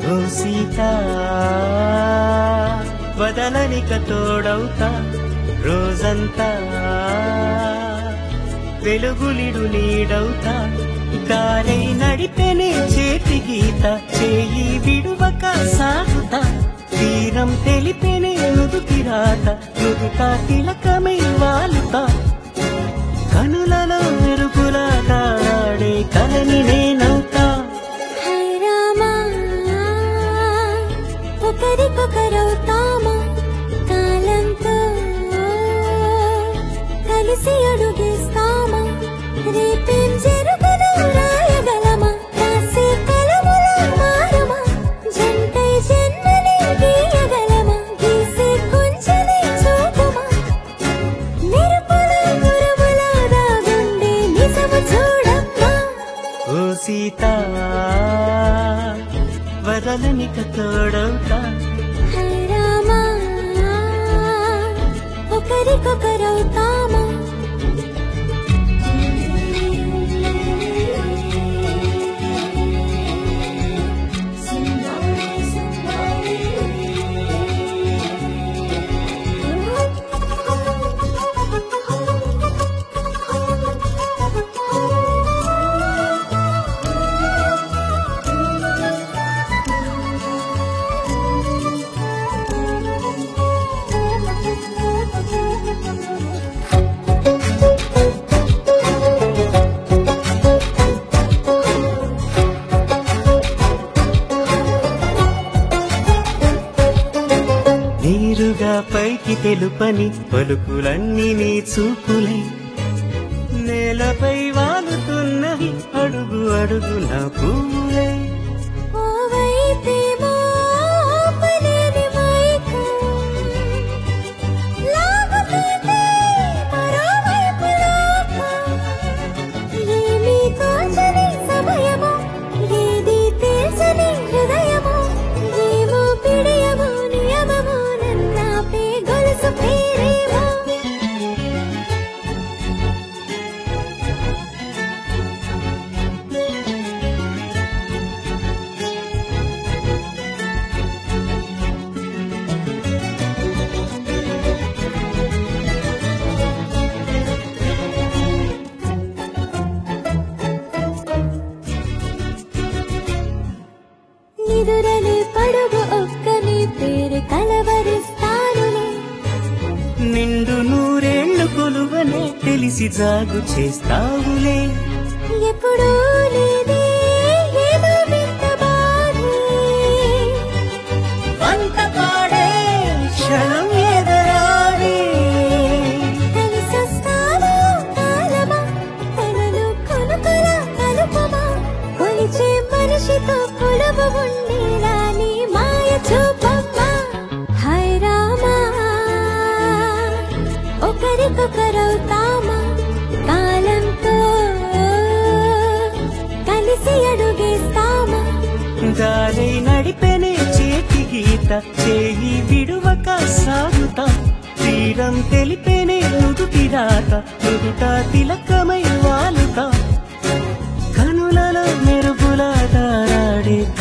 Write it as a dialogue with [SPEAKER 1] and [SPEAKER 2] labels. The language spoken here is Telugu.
[SPEAKER 1] ఓ సీత వదలనిక తోడవుతా రోజంతా వెలుగులిడు నీడవుతా దారై నడిపెనే చేతి గీత చేయి విడువక సాగుతా తీరం తెలిపెనే నుదుటి రాత నుదుట తిలకమై వాలుతా కనులలో మెరుగులా కాడే కలని నేనవుతా
[SPEAKER 2] హై రామా ఒకరికొకరవుతామా కాలంతో కలిసి అడుగేస్తామా రేపేం జరుగునో రాయగలమా రాసే కలములో మారమా జంటై జన్మని గీయగలమా గీసే కొంచెమే చూపుమా మెరుపుల గురువుల దాగుండే నిజము చూడమ్మా
[SPEAKER 1] ఓ సీత వదలనిక తోడవుతా
[SPEAKER 2] హై రామా ఒకరికొకరవుతామా
[SPEAKER 1] నీరుగా పైకి తెలుపని పలుకులన్నీ నీ చూపులై నేలపై వాలుతున్నవి అడుగు అడుగు నా పూలై
[SPEAKER 2] ఓవైపేమో ఆపలేని మైకం. లాగుతుంటే మరోవైపు లోకం. ఏమీ తోచని సమయమో, ఏదీ తేల్చని హృదయమో, ఏమో పిడియమో నియమమో నన్నాపే గొలుసు పేరేమో నిదురని పడుగు ఒక్కని పేరు కలవరిస్తానులే
[SPEAKER 1] నిండు నూరేళ్లు కొలువనే తెలిసి జాగు చేస్తావులే
[SPEAKER 2] ఎప్పుడూ లేదే ఏదో వింత బాధే
[SPEAKER 1] వంట పాడే క్షణం ఎదరాడే
[SPEAKER 2] కలిసొస్తావో కాలమా తనను కొనుకల కలుపమా కొలిచే మనిషితో కొలువు ఉండేలా నీ మాయ చూపమ్మా హై రామా ఒకరికొకరవుతామా కాలంతో కలిసి అడుగేస్తామా
[SPEAKER 1] దారై నడిపెనే చేతి గీత చేయి విడువక సాగుతా తీరం తెలిపెనే నుదుటి రాత నుదుట తిలకమై వాలుతా కనులలో మెరుగులా దారాడే